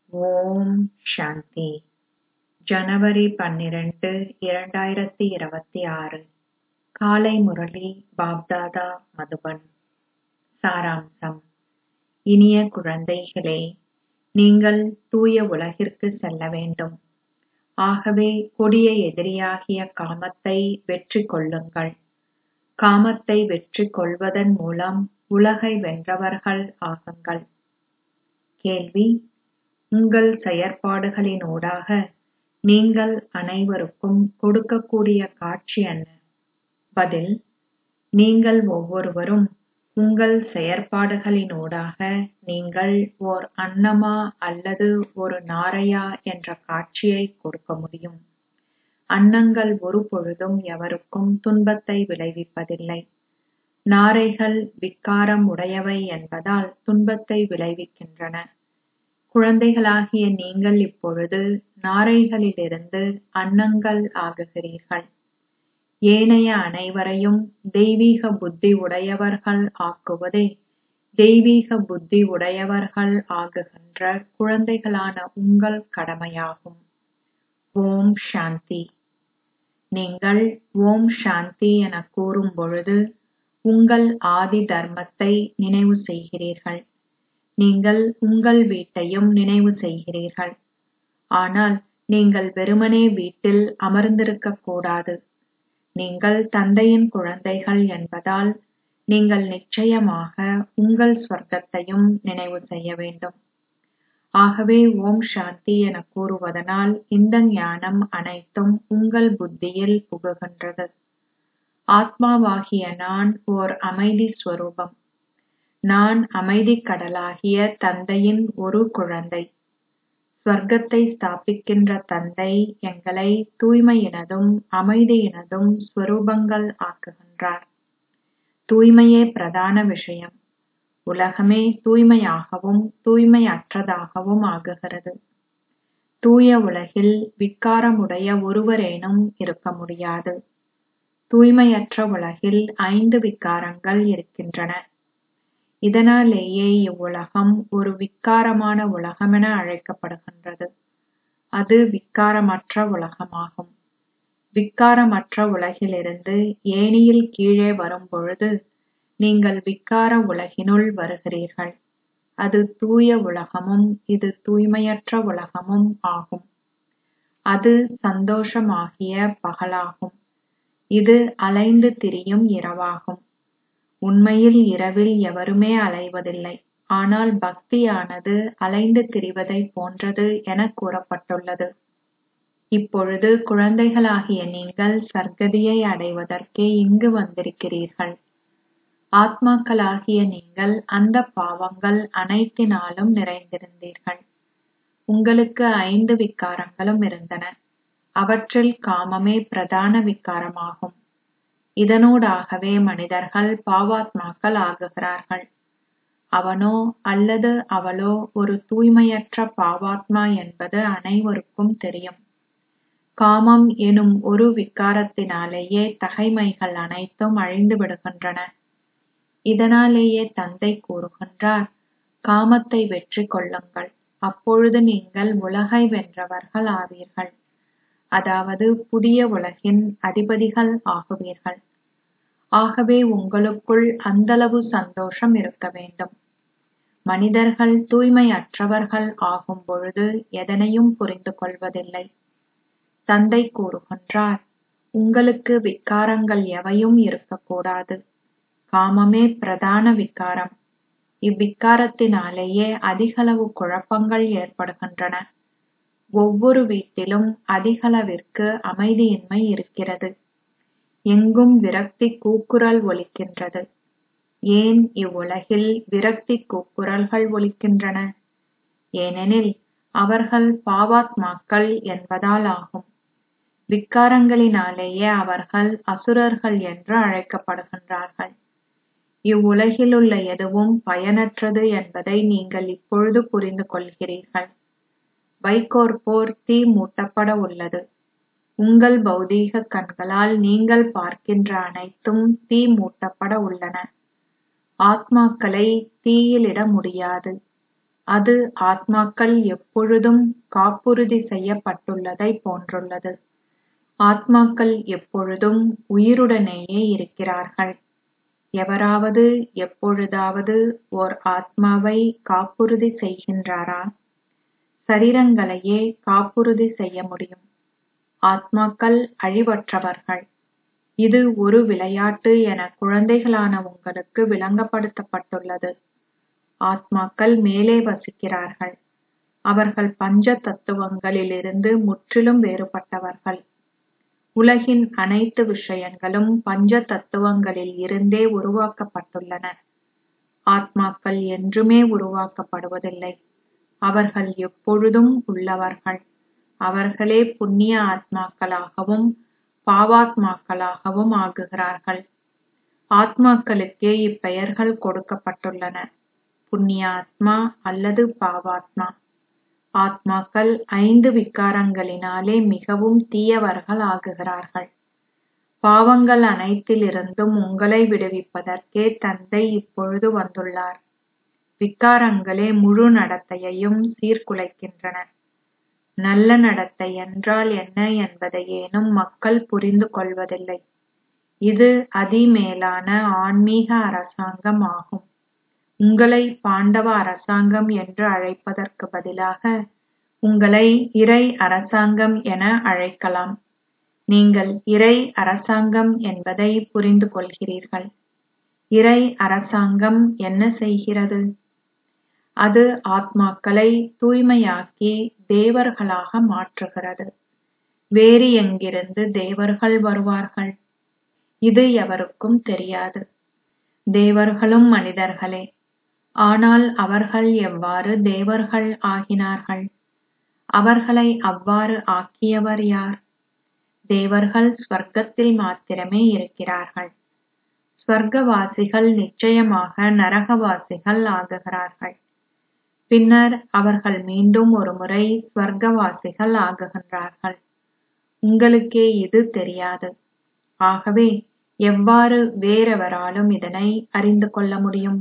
ஓம் சாந்தி ஜனவரி பன்னிரண்டு இரண்டாயிரத்தி இருபத்தி ஆறு காலை முரளி பாப்தாதா மதுபன் சாராம்சம் இனிய குழந்தைகளே நீங்கள் தூய உலகிற்கு செல்ல வேண்டும் ஆகவே கொடிய எதிரியாகிய காமத்தை வெற்றி கொள்ளுங்கள் காமத்தை வெற்றி கொள்வதன் மூலம் உலகை வென்றவர்கள் ஆகுங்கள் கேள்வி உங்கள் செயற்பாடுகளினூடாக நீங்கள் அனைவருக்கும் கொடுக்கக்கூடிய காட்சி என்ன பதில் நீங்கள் ஒவ்வொருவரும் உங்கள் செயற்பாடுகளினூடாக நீங்கள் ஓர் அன்னமா அல்லது ஒரு நாரையா என்ற காட்சியை கொடுக்க முடியும் அன்னங்கள் ஒருபொழுதும் எவருக்கும் துன்பத்தை விளைவிப்பதில்லை நாரைகள் விக்காரம் உடையவை என்பதால் துன்பத்தை விளைவிக்கின்றன குழந்தைகளாகிய நீங்கள் இப்பொழுது நாரைகளிலிருந்து அன்னங்கள் ஆகுகிறீர்கள் ஏனைய அனைவரையும் தெய்வீக புத்தி உடையவர்கள் ஆக்குவதே தெய்வீக புத்தி உடையவர்கள் ஆகுகின்ற குழந்தைகளான உங்கள் கடமையாகும் ஓம் சாந்தி நீங்கள் ஓம் சாந்தி என கூறும் பொழுது உங்கள் ஆதி தர்மத்தை நினைவு செய்கிறீர்கள் நீங்கள் உங்கள் வீட்டையும் நினைவு செய்கிறீர்கள் ஆனால் நீங்கள் வெறுமனே வீட்டில் அமர்ந்திருக்கக் கூடாது நீங்கள் தந்தையின் குழந்தைகள் என்பதால் நீங்கள் நிச்சயமாக உங்கள் ஸ்வர்க்கத்தையும் நினைவு செய்ய வேண்டும் ஆகவே ஓம் சாந்தி என கூறுவதனால் இந்த ஞானம் அனைத்தும் உங்கள் புத்தியில் புகுகின்றது ஆத்மாவாகிய நான் ஓர் அமைதி ஸ்வரூபம் நான் அமைதிக் கடலாகிய தந்தையின் ஒரு குழந்தை ஸ்வர்க்கத்தை ஸ்தாபிக்கின்ற தந்தை எங்களை தூய்மையினதும் அமைதியினதும் ஸ்வரூபங்கள் ஆக்குகின்றார் தூய்மையே பிரதான விஷயம் உலகமே தூய்மையாகவும் தூய்மையற்றதாகவும் ஆகுகிறது தூய உலகில் விக்காரமுடைய ஒருவரேனும் இருக்க முடியாது தூய்மையற்ற உலகில் ஐந்து விக்காரங்கள் இருக்கின்றன இதனாலேயே இவ்வுலகம் ஒரு விக்காரமான உலகமென அழைக்கப்படுகின்றது அது விக்காரமற்ற உலகமாகும் விக்காரமற்ற உலகிலிருந்து ஏணியில் கீழே வரும் பொழுது நீங்கள் விக்கார உலகினுள் வருகிறீர்கள் அது தூய உலகமும் இது தூய்மையற்ற உலகமும் ஆகும் அது சந்தோஷமாகிய பகலாகும் இது அலைந்து திரியும் இரவாகும் உண்மையில் இரவில் எவருமே அலைவதில்லை ஆனால் பக்தியானது அலைந்து திரிவதை போன்றது என கூறப்பட்டுள்ளது இப்பொழுது குழந்தைகளாகிய நீங்கள் சர்க்கதியை அடைவதற்கே இங்கு வந்திருக்கிறீர்கள் ஆத்மாக்களாகிய நீங்கள் அந்த பாவங்கள் அனைத்தினாலும் நிறைந்திருந்தீர்கள் உங்களுக்கு ஐந்து விக்காரங்களும் இருந்தன அவற்றில் காமமே பிரதான விக்காரமாகும் இதனூடாகவே மனிதர்கள் பாவாத்மாக்கள் ஆகுகிறார்கள் அவனோ அல்லது அவளோ ஒரு தூய்மையற்ற பாவாத்மா என்பது அனைவருக்கும் தெரியும் காமம் எனும் ஒரு விக்காரத்தினாலேயே தகைமைகள் அனைத்தும் அழிந்து விடுகின்றன இதனாலேயே தந்தை கூறுகின்றார் காமத்தை வெற்றி கொள்ளுங்கள் அப்பொழுது நீங்கள் உலகை வென்றவர்கள் ஆவீர்கள் அதாவது புதிய உலகின் அதிபதிகள் ஆகுவீர்கள் ஆகவே உங்களுக்குள் அந்தளவு சந்தோஷம் இருக்க வேண்டும் மனிதர்கள் தூய்மையற்றவர்கள் ஆகும் பொழுது எதனையும் புரிந்து கொள்வதில்லை தந்தை கூறுகின்றார் உங்களுக்கு விக்காரங்கள் எவையும் இருக்கக்கூடாது காமமே பிரதான விக்காரம் இவ்விக்காரத்தினாலேயே அதிகளவு குழப்பங்கள் ஏற்படுகின்றன ஒவ்வொரு வீட்டிலும் அதிகளவிற்கு அமைதியின்மை இருக்கிறது எங்கும் விரக்தி கூக்குரல் ஒலிக்கின்றது ஏன் இவ்வுலகில் விரக்தி கூக்குரல்கள் ஒலிக்கின்றன ஏனெனில் அவர்கள் பாவாத்மாக்கள் என்பதால் ஆகும் விக்காரங்களினாலேயே அவர்கள் அசுரர்கள் என்று அழைக்கப்படுகின்றார்கள் இவ்வுலகிலுள்ள எதுவும் பயனற்றது என்பதை நீங்கள் இப்பொழுது புரிந்து கொள்கிறீர்கள் வைக்கோற் போர் தீ மூட்டப்பட உள்ளது உங்கள் பௌதீக கண்களால் நீங்கள் பார்க்கின்ற அனைத்தும் தீ மூட்டப்பட உள்ளன ஆத்மாக்களை தீயிலிட முடியாது அது ஆத்மாக்கள் எப்பொழுதும் காப்புறுதி செய்யப்பட்டுள்ளதை போன்றுள்ளது ஆத்மாக்கள் எப்பொழுதும் உயிருடனேயே இருக்கிறார்கள் எவராவது எப்பொழுதாவது ஓர் ஆத்மாவை காப்புறுதி செய்கின்றாரா சரீரங்களையே காப்புறுதி செய்ய முடியும் ஆத்மாக்கள் அழிவற்றவர்கள் இது ஒரு விளையாட்டு என குழந்தைகளான உங்களுக்கு விளங்கப்படுத்தப்பட்டுள்ளது ஆத்மாக்கள் மேலே வசிக்கிறார்கள் அவர்கள் பஞ்ச தத்துவங்களிலிருந்து முற்றிலும் வேறுபட்டவர்கள் உலகின் அனைத்து விஷயங்களும் பஞ்ச தத்துவங்களில் இருந்தே உருவாக்கப்பட்டுள்ளன ஆத்மாக்கள் என்றுமே உருவாக்கப்படுவதில்லை அவர்கள் எப்பொழுதும் உள்ளவர்கள் அவர்களே புண்ணிய ஆத்மாக்களாகவும் பாவாத்மாக்களாகவும் ஆகுகிறார்கள் ஆத்மாக்களுக்கே இப்பெயர்கள் கொடுக்கப்பட்டுள்ளன புண்ணிய ஆத்மா அல்லது பாவாத்மா ஆத்மாக்கள் ஐந்து விகாரங்களினாலே மிகவும் தீயவர்கள் ஆகுகிறார்கள் பாவங்கள் அனைத்திலிருந்தும் உங்களை விடுவிப்பதற்கே தந்தை இப்பொழுது வந்துள்ளார் விகாரங்களே முழு நடத்தையையும் சீர்குலைக்கின்றன நல்ல நடத்தை என்றால் என்ன என்பதையேனும் மக்கள் புரிந்து கொள்வதில்லை இது அதிமேலான ஆன்மீக அரசாங்கம் ஆகும் உங்களை பாண்டவ அரசாங்கம் என்று அழைப்பதற்கு பதிலாக உங்களை இறை அரசாங்கம் என அழைக்கலாம் நீங்கள் இறை அரசாங்கம் என்பதை புரிந்து கொள்கிறீர்கள் இறை அரசாங்கம் என்ன செய்கிறது அது ஆத்மாக்களை தூய்மையாக்கி தேவர்களாக மாற்றுகிறது வேறு எங்கிருந்து தேவர்கள் வருவார்கள் இது எவருக்கும் தெரியாது தேவர்களும் மனிதர்களே ஆனால் அவர்கள் எவ்வாறு தேவர்கள் ஆகினார்கள் அவர்களை அவ்வாறு ஆக்கியவர் யார் தேவர்கள் ஸ்வர்க்கத்தில் மாத்திரமே இருக்கிறார்கள் ஸ்வர்க்கவாசிகள் நிச்சயமாக நரகவாசிகள் ஆகுகிறார்கள் பின்னர் அவர்கள் மீண்டும் ஒருமுறை ஸ்வர்க்கவாசிகள் ஆகுகின்றார்கள் உங்களுக்கே இது தெரியாது ஆகவே எவ்வாறு வேறெவராலும் இதனை அறிந்து கொள்ள முடியும்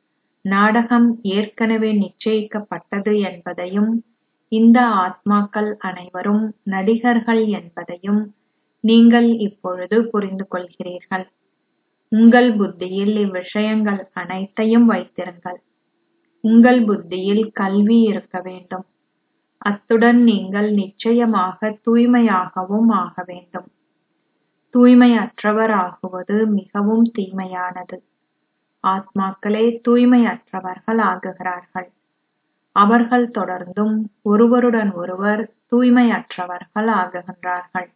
நாடகம் ஏற்கனவே நிச்சயிக்கப்பட்டது என்பதையும் இந்த ஆத்மாக்கள் அனைவரும் நடிகர்கள் என்பதையும் நீங்கள் இப்பொழுது புரிந்து கொள்கிறீர்கள் உங்கள் புத்தியில் இவ்விஷயங்கள் அனைத்தையும் வைத்திருங்கள் உங்கள் புத்தியில் கல்வி இருக்க வேண்டும் அத்துடன் நீங்கள் நிச்சயமாக தூய்மையாகவும் ஆக வேண்டும் தூய்மையற்றவர் ஆகுவது மிகவும் தீமையானது ஆத்மாக்களே தூய்மையற்றவர்கள் ஆகுகிறார்கள் அவர்கள் தொடர்ந்தும் ஒருவருடன் ஒருவர் தூய்மையற்றவர்கள் ஆகுகின்றார்கள்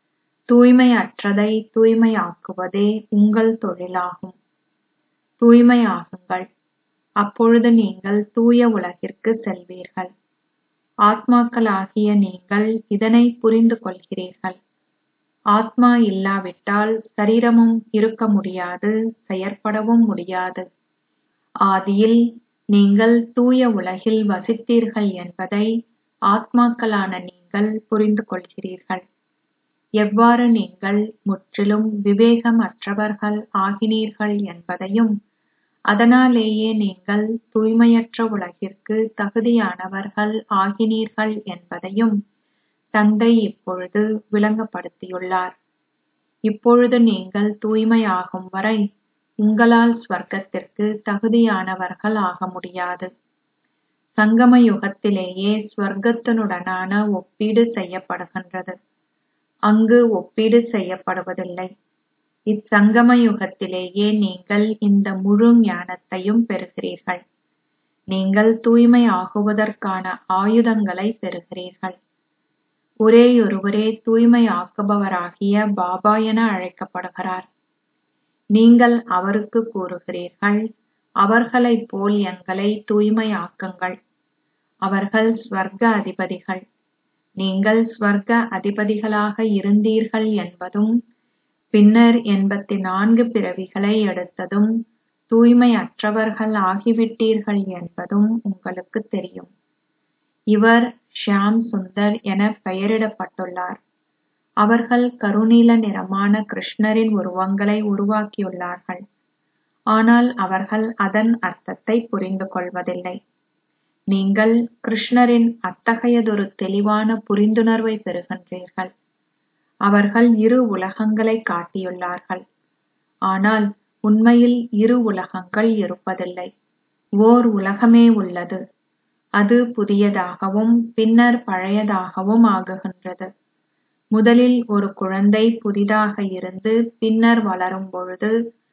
தூய்மையற்றதை தூய்மையாக்குவதே உங்கள் தொழிலாகும் தூய்மையாகுங்கள் அப்பொழுது நீங்கள் தூய உலகிற்கு செல்வீர்கள் ஆத்மாக்களாகிய நீங்கள் இதனை புரிந்து கொள்கிறீர்கள் ஆத்மா இல்லாவிட்டால் சரீரமும் இருக்க முடியாது செயற்படவும் முடியாது ஆதியில் நீங்கள் தூய உலகில் வசித்தீர்கள் என்பதை ஆத்மாக்களான நீங்கள் புரிந்து கொள்கிறீர்கள் எவ்வாறு நீங்கள் முற்றிலும் விவேகம் அற்றவர்கள் ஆகினீர்கள் என்பதையும் அதனாலேயே நீங்கள் தூய்மையற்ற உலகிற்கு தகுதியானவர்கள் ஆகினீர்கள் என்பதையும் தந்தை இப்பொழுது விளங்கப்படுத்தியுள்ளார் இப்பொழுது நீங்கள் தூய்மையாகும் வரை உங்களால் ஸ்வர்க்கத்திற்கு தகுதியானவர்கள் ஆக முடியாது சங்கம யுகத்திலேயே ஸ்வர்க்கத்தினுடனான ஒப்பீடு செய்யப்படுகின்றது அங்கு ஒப்பீடு செய்யப்படுவதில்லை இச்சங்கம யுகத்திலேயே நீங்கள் இந்த முழு ஞானத்தையும் பெறுகிறீர்கள் நீங்கள் தூய்மை ஆகுவதற்கான ஆயுதங்களை பெறுகிறீர்கள் ஒரேயொருவரே தூய்மை ஆக்குபவராகிய பாபா என அழைக்கப்படுகிறார் நீங்கள் அவருக்கு கூறுகிறீர்கள் அவர்களைப் போல் எங்களை தூய்மையாக்குங்கள் அவர்கள் ஸ்வர்க்க அதிபதிகள் நீங்கள் ஸ்வர்க்க அதிபதிகளாக இருந்தீர்கள் என்பதும் பின்னர் எண்பத்தி நான்கு பிறவிகளை எடுத்ததும் தூய்மையற்றவர்கள் ஆகிவிட்டீர்கள் என்பதும் உங்களுக்கு தெரியும் இவர் ஷியாம் சுந்தர் என பெயரிடப்பட்டுள்ளார் அவர்கள் கருநீல நிறமான கிருஷ்ணரின் உருவங்களை உருவாக்கியுள்ளார்கள் ஆனால் அவர்கள் அதன் அர்த்தத்தை புரிந்து கொள்வதில்லை நீங்கள் கிருஷ்ணரின் அத்தகையதொரு தெளிவான புரிந்துணர்வை பெறுகின்றீர்கள் அவர்கள் இரு உலகங்களை காட்டியுள்ளார்கள் ஆனால் உண்மையில் இரு உலகங்கள் இருப்பதில்லை ஓர் உலகமே உள்ளது அது புதியதாகவும் பின்னர் பழையதாகவும் ஆகுகின்றது முதலில் ஒரு குழந்தை புதிதாக இருந்து பின்னர் வளரும் பொழுது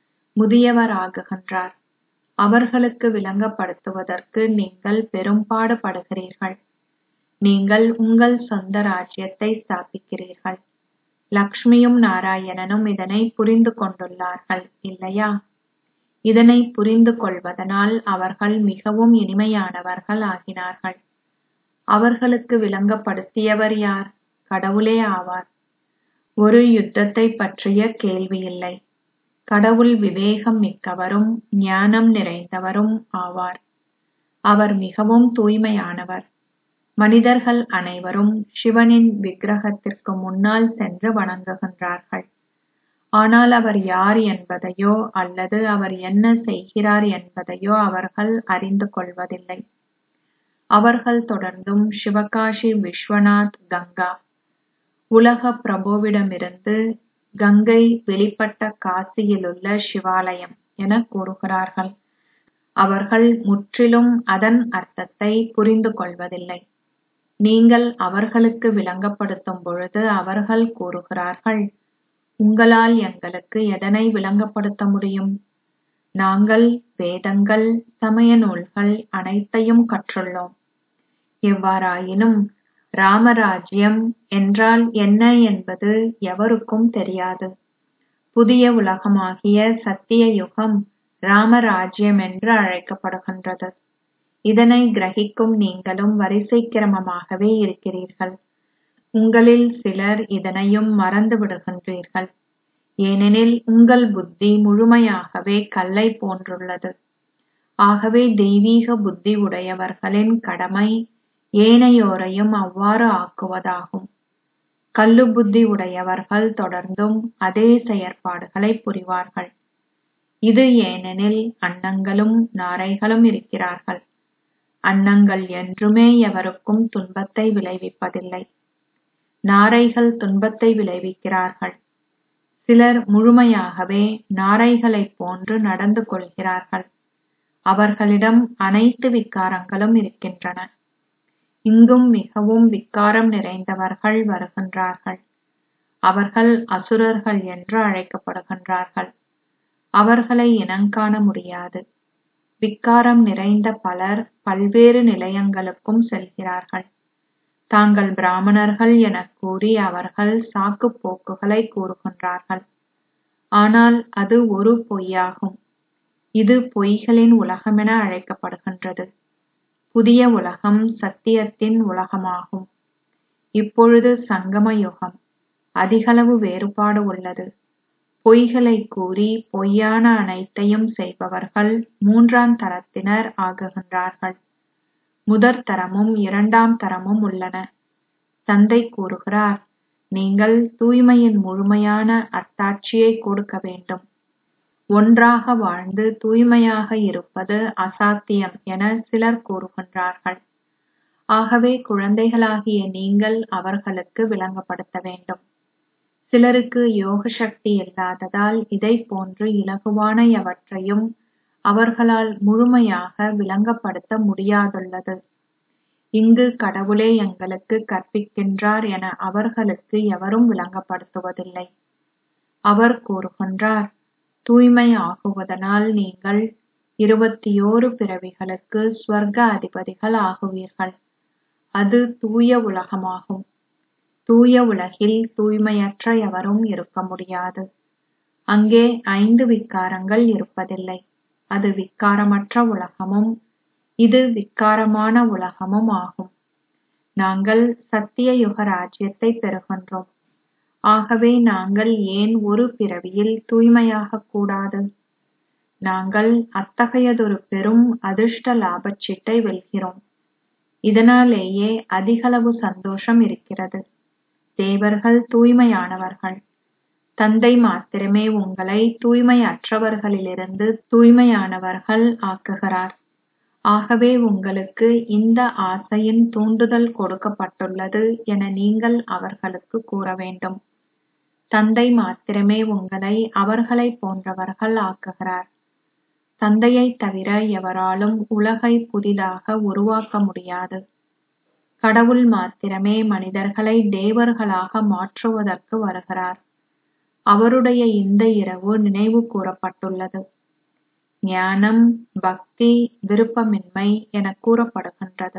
முதியவராகுகின்றார் அவர்களுக்கு விளங்கப்படுத்துவதற்கு நீங்கள் பெரும்பாடு படுகிறீர்கள் நீங்கள் உங்கள் சொந்த ராஜ்யத்தை ஸ்தாபிக்கிறீர்கள் லக்ஷ்மியும் நாராயணனும் இதனை புரிந்து கொண்டுள்ளார்கள் இல்லையா இதனை புரிந்து கொள்வதனால் அவர்கள் மிகவும் இனிமையானவர்கள் ஆகினார்கள் அவர்களுக்கு விளங்கப்படுத்தியவர் யார் கடவுளே ஆவார் ஒரு யுத்தத்தை பற்றிய கேள்வி இல்லை கடவுள் விவேகம் மிக்கவரும் ஞானம் நிறைந்தவரும் ஆவார் அவர் மிகவும் தூய்மையானவர் மனிதர்கள் அனைவரும் சிவனின் விக்கிரகத்திற்கு முன்னால் சென்று வணங்குகின்றார்கள் ஆனால் அவர் யார் என்பதையோ அல்லது அவர் என்ன செய்கிறார் என்பதையோ அவர்கள் அறிந்து கொள்வதில்லை அவர்கள் தொடர்ந்தும் சிவகாசி விஸ்வநாத் கங்கா உலக பிரபுவிடமிருந்து கங்கை வெளிப்பட்ட காசியிலுள்ள சிவாலயம் என கூறுகிறார்கள் அவர்கள் முற்றிலும் அதன் அர்த்தத்தை புரிந்து கொள்வதில்லை நீங்கள் அவர்களுக்கு விளங்கப்படுத்தும் பொழுது அவர்கள் கூறுகிறார்கள் உங்களால் எங்களுக்கு எதனை விளங்கப்படுத்த முடியும் நாங்கள் வேதங்கள் சமய நூல்கள் அனைத்தையும் கற்றுள்ளோம் எவ்வாறாயினும் ராமராஜ்யம் என்றால் என்ன என்பது எவருக்கும் தெரியாது புதிய உலகமாகிய சத்திய யுகம் ராமராஜ்யம் என்று அழைக்கப்படுகின்றது இதனை கிரகிக்கும் நீங்களும் வரிசை கிரமமாகவே இருக்கிறீர்கள் உங்களில் சிலர் இதனையும் மறந்து விடுகின்றீர்கள் ஏனெனில் உங்கள் புத்தி முழுமையாகவே கல்லை போன்றுள்ளது ஆகவே தெய்வீக புத்தி உடையவர்களின் கடமை ஏனையோரையும் அவ்வாறு ஆக்குவதாகும் கல்லு புத்தி உடையவர்கள் தொடர்ந்தும் அதே செயற்பாடுகளை புரிவார்கள் இது ஏனெனில் அன்னங்களும் நாரைகளும் இருக்கிறார்கள் அன்னங்கள் என்றுமே எவருக்கும் துன்பத்தை விளைவிப்பதில்லை நாரைகள் துன்பத்தை விளைவிக்கிறார்கள் சிலர் முழுமையாகவே நாரைகளைப் போன்று நடந்து கொள்கிறார்கள் அவர்களிடம் அனைத்து விக்காரங்களும் இருக்கின்றன இங்கும் மிகவும் விக்காரம் நிறைந்தவர்கள் வருகின்றார்கள் அவர்கள் அசுரர்கள் என்று அழைக்கப்படுகின்றார்கள் அவர்களை இனங்காண முடியாது விக்காரம் நிறைந்த பலர் பல்வேறு நிலையங்களுக்கும் செல்கிறார்கள் தாங்கள் பிராமணர்கள் எனக் கூறி அவர்கள் சாக்குப் போக்குகளை கூறுகின்றார்கள் ஆனால் அது ஒரு பொய்யாகும் இது பொய்களின் உலகமென அழைக்கப்படுகின்றது புதிய உலகம் சத்தியத்தின் உலகமாகும் இப்பொழுது சங்கம யுகம் அதிகளவு வேறுபாடு உள்ளது பொய்களைக் கூறி பொய்யான அனைத்தையும் செய்பவர்கள் மூன்றாம் தரத்தினர் ஆகுகின்றார்கள் முதற் தரமும் இரண்டாம் தரமும் உள்ளன தந்தை கூறுகிறார் நீங்கள் தூய்மையின் முழுமையான அத்தாட்சியை கொடுக்க வேண்டும் ஒன்றாக வாழ்ந்து தூய்மையாக இருப்பது அசாத்தியம் என சிலர் கூறுகின்றார்கள் ஆகவே குழந்தைகளாகிய நீங்கள் அவர்களுக்கு விளங்கப்படுத்த வேண்டும் சிலருக்கு யோக சக்தி இல்லாததால் இதைப் போன்று இலகுவான எவற்றையும் அவர்களால் முழுமையாக விளங்கப்படுத்த முடியாதுள்ளது இங்கு கடவுளே எங்களுக்கு கற்பிக்கின்றார் என அவர்களுக்கு எவரும் விளங்கப்படுத்துவதில்லை அவர் கூறுகின்றார் தூய்மை ஆகுவதனால் நீங்கள் இருபத்தியோரு பிறவிகளுக்கு ஸ்வர்க்க அதிபதிகள் ஆகுவீர்கள் அது தூய உலகமாகும் தூய உலகில் தூய்மையற்ற எவரும் இருக்க முடியாது அங்கே ஐந்து விக்காரங்கள் இருப்பதில்லை அது விக்காரமற்ற உலகமும் இது விக்காரமான உலகமும் ஆகும் நாங்கள் சத்திய யுக ராஜ்யத்தை பெறுகின்றோம் ஆகவே நாங்கள் ஏன் ஒரு பிறவியில் தூய்மையாகக் கூடாது நாங்கள் அத்தகையதொரு பெரும் அதிர்ஷ்ட லாபச் சீட்டை வெல்கிறோம் இதனாலேயே அதிகளவு சந்தோஷம் இருக்கிறது தேவர்கள் தூய்மையானவர்கள் தந்தை மாத்திரமே உங்களை தூய்மையற்றவர்களிலிருந்து தூய்மையானவர்கள் ஆக்குகிறார் ஆகவே உங்களுக்கு இந்த ஆசையின் தூண்டுதல் கொடுக்கப்பட்டுள்ளது என நீங்கள் அவர்களுக்கு கூற வேண்டும் தந்தை மாத்திரமே உங்களை அவர்களைப் போன்றவர்கள் ஆக்குகிறார் தந்தையைத் தவிர எவராலும் உலகை புதிதாக உருவாக்க முடியாது கடவுள் மாத்திரமே மனிதர்களை தேவர்களாக மாற்றுவதற்கு வருகிறார் அவருடைய இந்த இரவு நினைவு கூறப்பட்டுள்ளது ஞானம் பக்தி விருப்பமின்மை என கூறப்படுகின்றது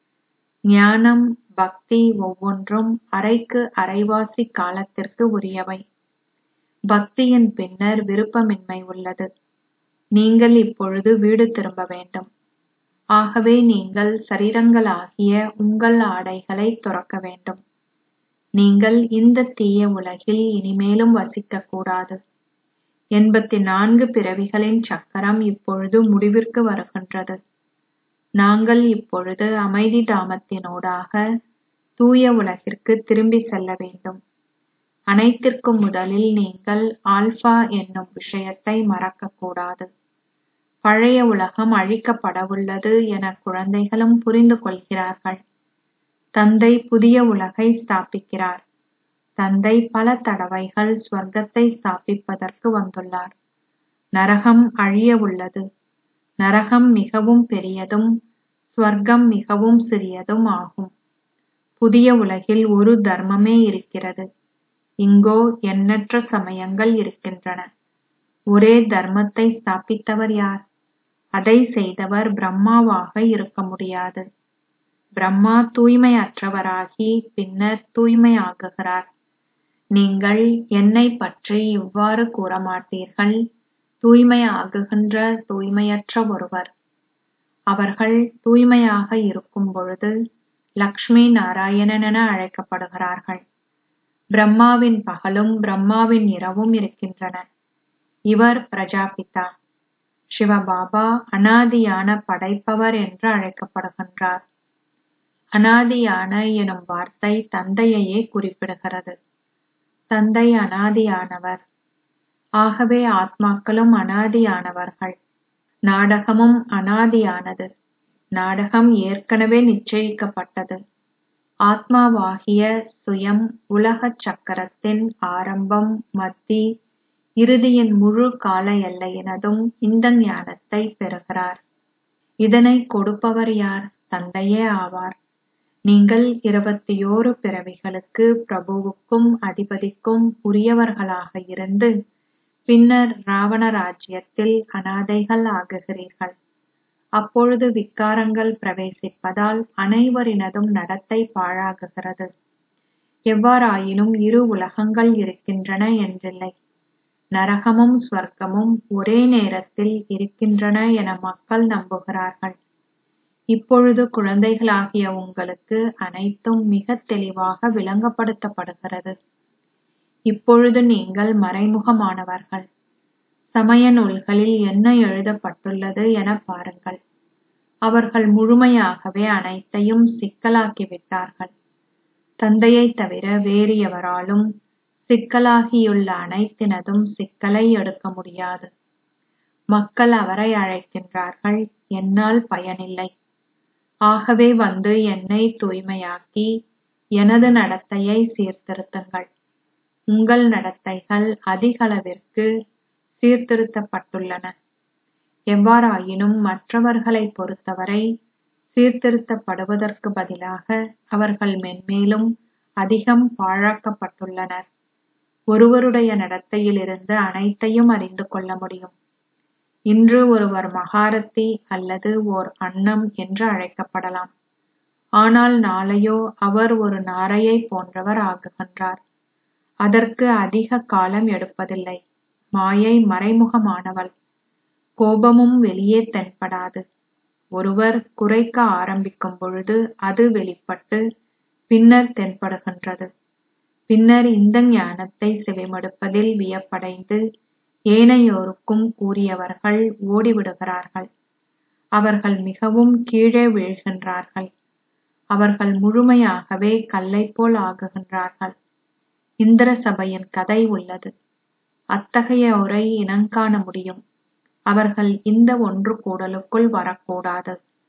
ஞானம் பக்தி ஒவ்வொன்றும் அரைக்கு அரைவாசி காலத்திற்கு உரியவை பக்தியின் பின்னர் விருப்பமின்மை உள்ளது நீங்கள் இப்பொழுது வீடு திரும்ப வேண்டும் ஆகவே நீங்கள் சரீரங்களாகிய உங்கள் ஆடைகளை துறக்க வேண்டும் நீங்கள் இந்த தீய உலகில் இனிமேலும் வசிக்கக் கூடாது எண்பத்தி நான்கு பிறவிகளின் சக்கரம் இப்பொழுது முடிவிற்கு வருகின்றது நாங்கள் இப்பொழுது அமைதி தாமத்தினூடாக தூய உலகிற்கு திரும்பி செல்ல வேண்டும் அனைத்திற்கும் முதலில் நீங்கள் ஆல்பா என்னும் விஷயத்தை மறக்கக்கூடாது பழைய உலகம் அழிக்கப்படவுள்ளது என குழந்தைகளும் புரிந்து கொள்கிறார்கள் தந்தை புதிய உலகை ஸ்தாபிக்கிறார் தந்தை பல தடவைகள் ஸ்வர்க்கத்தை ஸ்தாபிப்பதற்கு வந்துள்ளார் நரகம் அழிய உள்ளது நரகம் மிகவும் பெரியதும் ஸ்வர்க்கம் மிகவும் சிறியதும் ஆகும் புதிய உலகில் ஒரு தர்மமே இருக்கிறது இங்கோ எண்ணற்ற சமயங்கள் இருக்கின்றன ஒரே தர்மத்தை ஸ்தாபித்தவர் யார் அதை செய்தவர் பிரம்மாவாக இருக்க முடியாது பிரம்மா தூய்மையற்றவராகி பின்னர் தூய்மையாகுகிறார் நீங்கள் என்னை பற்றி இவ்வாறு கூற மாட்டீர்கள் தூய்மையாகுகின்ற தூய்மையற்ற ஒருவர் அவர்கள் தூய்மையாக இருக்கும் பொழுது லக்ஷ்மி நாராயணன் என அழைக்கப்படுகிறார்கள் பிரம்மாவின் பகலும் பிரம்மாவின் இரவும் இருக்கின்றன இவர் பிரஜாபிதா சிவபாபா அனாதியான படைப்பவர் என்று அழைக்கப்படுகின்றார் அனாதியான எனும் வார்த்தை தந்தையையே குறிப்பிடுகிறது தந்தை அனாதியானவர் ஆகவே ஆத்மாக்களும் அனாதியானவர்கள் நாடகமும் அனாதியானது நாடகம் ஏற்கனவே நிச்சயிக்கப்பட்டது ஆத்மாவாகிய சுயம் உலகச் சக்கரத்தின் ஆரம்பம் மத்தி இறுதியின் முழு கால எல்லையினதும் இந்த ஞானத்தை பெறுகிறார் இதனை கொடுப்பவர் யார் தந்தையே ஆவார் நீங்கள் இருபத்தியோரு பிறவிகளுக்கு பிரபுவுக்கும் அதிபதிக்கும் உரியவர்களாக இருந்து பின்னர் ராவண ராஜ்யத்தில் அனாதைகள் ஆகுகிறீர்கள் அப்பொழுது விக்காரங்கள் பிரவேசிப்பதால் அனைவரினதும் நடத்தை பாழாகுகிறது எவ்வாறாயினும் இரு உலகங்கள் இருக்கின்றன என்றில்லை நரகமும் ஸ்வர்க்கமும் ஒரே நேரத்தில் இருக்கின்றன என மக்கள் நம்புகிறார்கள் இப்பொழுது குழந்தைகளாகிய உங்களுக்கு அனைத்தும் மிக தெளிவாக விளங்கப்படுத்தப்படுகிறது இப்பொழுது நீங்கள் மறைமுகமானவர்கள் சமய நூல்களில் என்ன எழுதப்பட்டுள்ளது என பாருங்கள் அவர்கள் முழுமையாகவே அனைத்தையும் சிக்கலாக்கிவிட்டார்கள் தந்தையைத் தவிர வேறு எவராலும் சிக்கலாகியுள்ள அனைத்தினதும் சிக்கலை எடுக்க முடியாது மக்கள் அவரை அழைக்கின்றார்கள் என்னால் பயனில்லை ஆகவே வந்து என்னை தூய்மையாக்கி எனது நடத்தையை சீர்திருத்துங்கள் உங்கள் நடத்தைகள் அதிகளவிற்கு சீர்திருத்தப்பட்டுள்ளன எவ்வாறாயினும் மற்றவர்களைப் பொறுத்தவரை சீர்திருத்தப்படுவதற்கு பதிலாக அவர்கள் மென்மேலும் அதிகம் பாழாக்கப்பட்டுள்ளனர் ஒருவருடைய நடத்தையிலிருந்து அனைத்தையும் அறிந்து கொள்ள முடியும் இன்று ஒருவர் மகாரத்தி அல்லது ஓர் அன்னம் என்று அழைக்கப்படலாம் ஆனால் நாளையோ அவர் ஒரு நாரையைப் போன்றவர் ஆகுகின்றார் அதற்கு அதிக காலம் எடுப்பதில்லை மாயை மறைமுகமானவள் கோபமும் வெளியே தென்படாது ஒருவர் குறைக்க ஆரம்பிக்கும் பொழுது அது வெளிப்பட்டு பின்னர் தென்படுகின்றது பின்னர் இந்த ஞானத்தை செவிமடுப்பதில் வியப்படைந்து ஏனையோருக்கும் கூறியவர்கள் ஓடிவிடுகிறார்கள் அவர்கள் மிகவும் கீழே விழுகின்றார்கள் அவர்கள் முழுமையாகவே கல்லைப் போல் ஆகுகின்றார்கள் இந்திர சபையின் கதை உள்ளது அத்தகையோரை இனங்காண முடியும் அவர்கள் இந்த ஒன்று கூடலுக்குள் வரக்கூடாது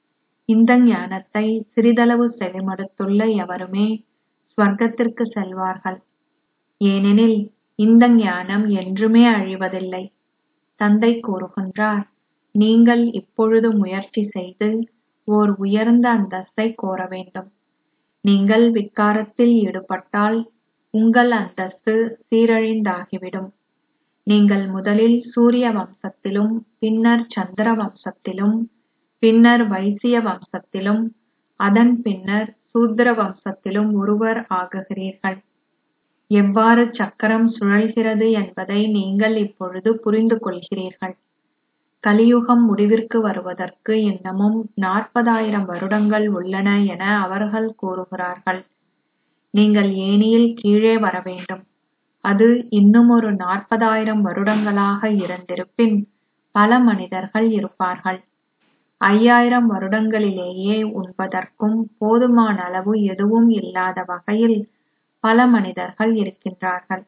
இந்த ஞானத்தை சிறிதளவு செவிமடுத்துள்ள எவருமே ஸ்வர்க்கத்திற்கு செல்வார்கள் ஏனெனில் இந்த ஞானம் என்றுமே அழிவதில்லை தந்தை கூறுகின்றார் நீங்கள் இப்பொழுது முயற்சி செய்து ஓர் உயர்ந்த அந்தஸ்தை கோர வேண்டும் நீங்கள் விக்காரத்தில் ஈடுபட்டால் உங்கள் அந்தஸ்து சீரழிந்தாகிவிடும் நீங்கள் முதலில் சூரிய வம்சத்திலும் பின்னர் சந்திர வம்சத்திலும் பின்னர் வைசிய வம்சத்திலும் அதன் பின்னர் சூத்திர வம்சத்திலும் ஒருவர் ஆகுகிறீர்கள் எவ்வாறு சக்கரம் சுழல்கிறது என்பதை நீங்கள் இப்பொழுது புரிந்து கொள்கிறீர்கள் கலியுகம் முடிவிற்கு வருவதற்கு இன்னமும் நாற்பதாயிரம் வருடங்கள் உள்ளன என அவர்கள் கூறுகிறார்கள் நீங்கள் ஏணியில் கீழே வர வேண்டும் அது இன்னும் ஒரு நாற்பதாயிரம் வருடங்களாக இருந்திருப்பின் பல மனிதர்கள் இருப்பார்கள் ஐயாயிரம் வருடங்களிலேயே உண்பதற்கும் போதுமான அளவு எதுவும் இல்லாத வகையில் பல மனிதர்கள் இருக்கின்றார்கள்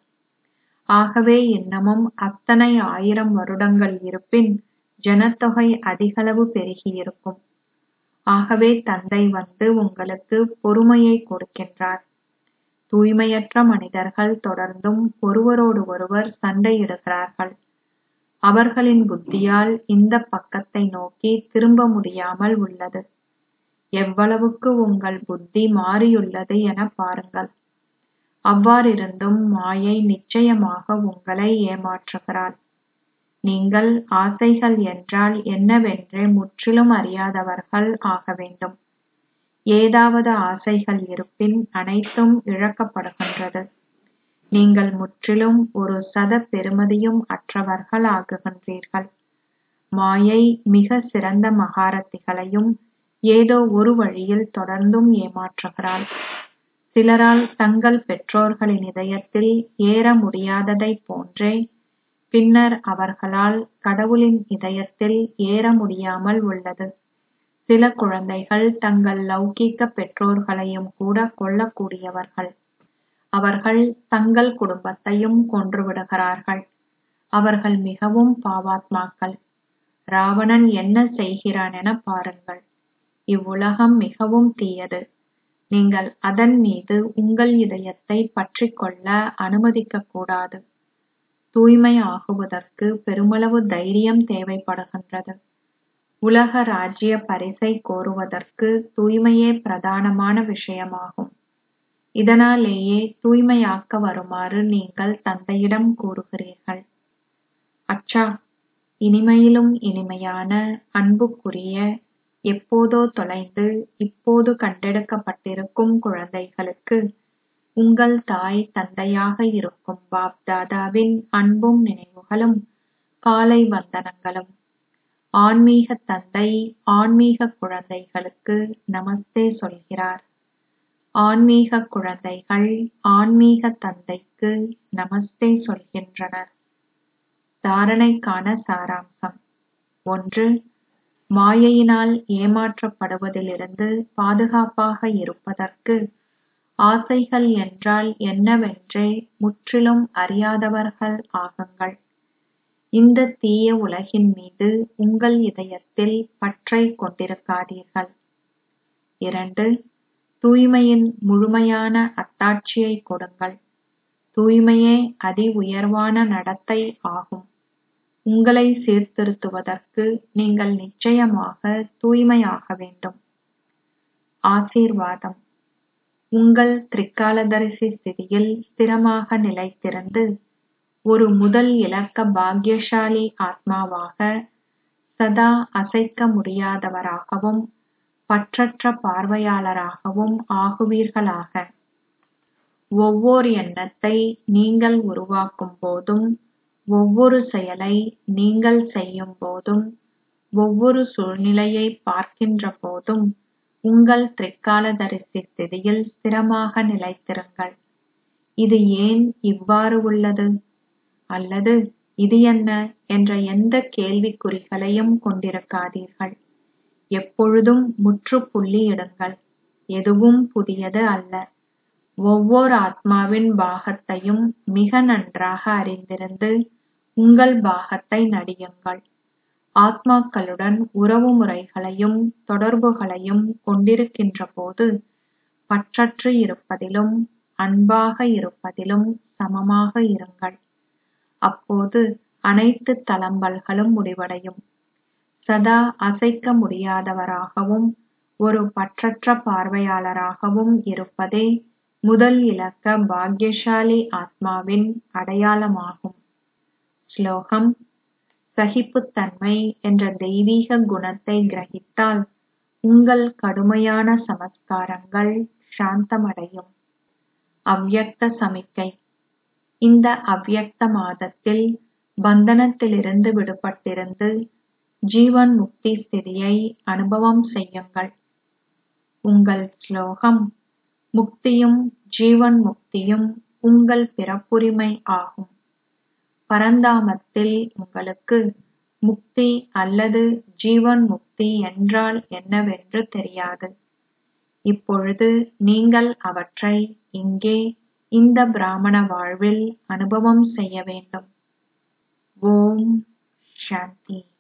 ஆகவே இன்னமும் அத்தனை ஆயிரம் வருடங்கள் இருப்பின் ஜனத்தொகை அதிகளவு பெருகியிருக்கும் ஆகவே தந்தை வந்து உங்களுக்கு பொறுமையை கொடுக்கின்றார் தூய்மையற்ற மனிதர்கள் தொடர்ந்தும் ஒருவரோடு ஒருவர் சண்டையிடுகிறார்கள் அவர்களின் புத்தியால் இந்த பக்கத்தை நோக்கி திரும்ப முடியாமல் உள்ளது எவ்வளவுக்கு உங்கள் புத்தி மாறியுள்ளது என பாருங்கள் அவ்வாறிருந்தும் மாயை நிச்சயமாக உங்களை ஏமாற்றுகிறாள் நீங்கள் ஆசைகள் என்றால் என்னவென்றே முற்றிலும் அறியாதவர்கள் ஆக வேண்டும் ஏதாவது ஆசைகள் இருப்பின் அனைத்தும் இழக்கப்படுகின்றது நீங்கள் முற்றிலும் ஒரு சத பெறுமதியும் அற்றவர்கள் ஆகுகின்றீர்கள் மாயை மிக சிறந்த மகாரத்திகளையும் ஏதோ ஒரு வழியில் தொடர்ந்தும் ஏமாற்றுகிறாள் சிலரால் தங்கள் பெற்றோர்களின் இதயத்தில் ஏற முடியாததைப் போன்றே பின்னர் அவர்களால் கடவுளின் இதயத்தில் ஏற முடியாமல் உள்ளது சில குழந்தைகள் தங்கள் லௌகீக பெற்றோர்களையும் கூட கொல்லக்கூடியவர்கள் அவர்கள் தங்கள் குடும்பத்தையும் கொன்றுவிடுகிறார்கள் அவர்கள் மிகவும் பாவாத்மாக்கள் ராவணன் என்ன செய்கிறான் என பாருங்கள் இவ்வுலகம் மிகவும் தீயது நீங்கள் அதன் மீது உங்கள் இதயத்தை பற்றிக் கொள்ள அனுமதிக்கக் கூடாது தூய்மை ஆகுவதற்கு பெருமளவு தைரியம் தேவைப்படுகின்றது உலக ராஜ்ய பரிசை கோருவதற்கு தூய்மையே பிரதானமான விஷயமாகும் இதனாலேயே தூய்மையாக்க வருமாறு நீங்கள் தந்தையிடம் கூறுகிறீர்கள் அச்சா இனிமையிலும் இனிமையான அன்புக்குரிய எப்போதோ தொலைந்து இப்போது கண்டெடுக்கப்பட்டிருக்கும் குழந்தைகளுக்கு உங்கள் தாய் தந்தையாக இருக்கும் பாப் தாதாவின் அன்பும் நினைவுகளும் காலை வந்தனங்களும் ஆன்மீக தந்தை ஆன்மீக குழந்தைகளுக்கு நமஸ்தே சொல்கிறார் ஆன்மீக குழந்தைகள் ஆன்மீக தந்தைக்கு நமஸ்தே சொல்கின்றனர் தாரணைக்கான சாராம்சம் ஒன்று மாயையினால் ஏமாற்றப்படுவதிலிருந்து பாதுகாப்பாக இருப்பதற்கு ஆசைகள் என்றால் என்னவென்றே முற்றிலும் அறியாதவர்கள் ஆகுங்கள் இந்த தீய உலகின் மீது உங்கள் இதயத்தில் பற்றை கொண்டிருக்காதீர்கள் இரண்டு தூய்மையின் முழுமையான அத்தாட்சியை கொடுங்கள் தூய்மையே அதி உயர்வான நடத்தை ஆகும் உங்களை சீர்திருத்துவதற்கு நீங்கள் நிச்சயமாக தூய்மையாக வேண்டும் ஆசீர்வாதம் உங்கள் திரிகாலதரிசி ஸ்திதியில் ஸ்திரமாக நிலைத்திருந்து ஒரு முதல் இலக்க பாக்கியசாலி ஆத்மாவாக சதா அசைக்க முடியாதவராகவும் பற்றற்ற பார்வையாளராகவும் ஆகுவீர்களாக ஒவ்வொரு எண்ணத்தை நீங்கள் உருவாக்கும் போதும் ஒவ்வொரு செயலை நீங்கள் செய்யும் போதும் ஒவ்வொரு சூழ்நிலையை பார்க்கின்ற போதும் உங்கள் திரிகாலதரிசி ஸ்திதியில் ஸ்திரமாக நிலைத்திருங்கள் இது ஏன் இவ்வாறு உள்ளது அல்லது இது என்ன என்ற எந்த கேள்விக்குறிகளையும் கொண்டிருக்காதீர்கள் எப்பொழுதும் முற்றுப்புள்ளி இடுங்கள் எதுவும் புதியது அல்ல ஒவ்வொரு ஆத்மாவின் பாகத்தையும் மிக நன்றாக அறிந்திருந்து உங்கள் பாகத்தை நடியுங்கள் ஆத்மாக்களுடன் உறவு முறைகளையும் தொடர்புகளையும் கொண்டிருக்கின்ற போது பற்றற்று இருப்பதிலும் அன்பாக இருப்பதிலும் சமமாக இருங்கள் அப்போது அனைத்து தளம்பல்களும் முடிவடையும் சதா அசைக்க முடியாதவராகவும் ஒரு பற்றற்ற பார்வையாளராகவும் இருப்பதே முதல் இலக்க பாக்யசாலி ஆத்மாவின் அடையாளமாகும் ஸ்லோகம் சகிப்புத்தன்மை என்ற தெய்வீக குணத்தை கிரகித்தால் உங்கள் கடுமையான சமஸ்காரங்கள் சாந்தமடையும் அவ்யக்த சமிக்கை இந்த அவ்யக்த மாதத்தில் பந்தனத்திலிருந்து விடுபட்டிருந்து ஜீவன் முக்தி ஸ்திதியை அனுபவம் செய்யுங்கள் உங்கள் ஸ்லோகம் முக்தியும் ஜீவன் முக்தியும் உங்கள் பிறப்புரிமை ஆகும் பரந்தாமத்தில் உங்களுக்கு முக்தி அல்லது ஜீவன் முக்தி என்றால் என்னவென்று தெரியாது இப்பொழுது நீங்கள் அவற்றை இங்கே இந்த பிராமண வாழ்வில் அனுபவம் செய்ய வேண்டும் ஓம் சாந்தி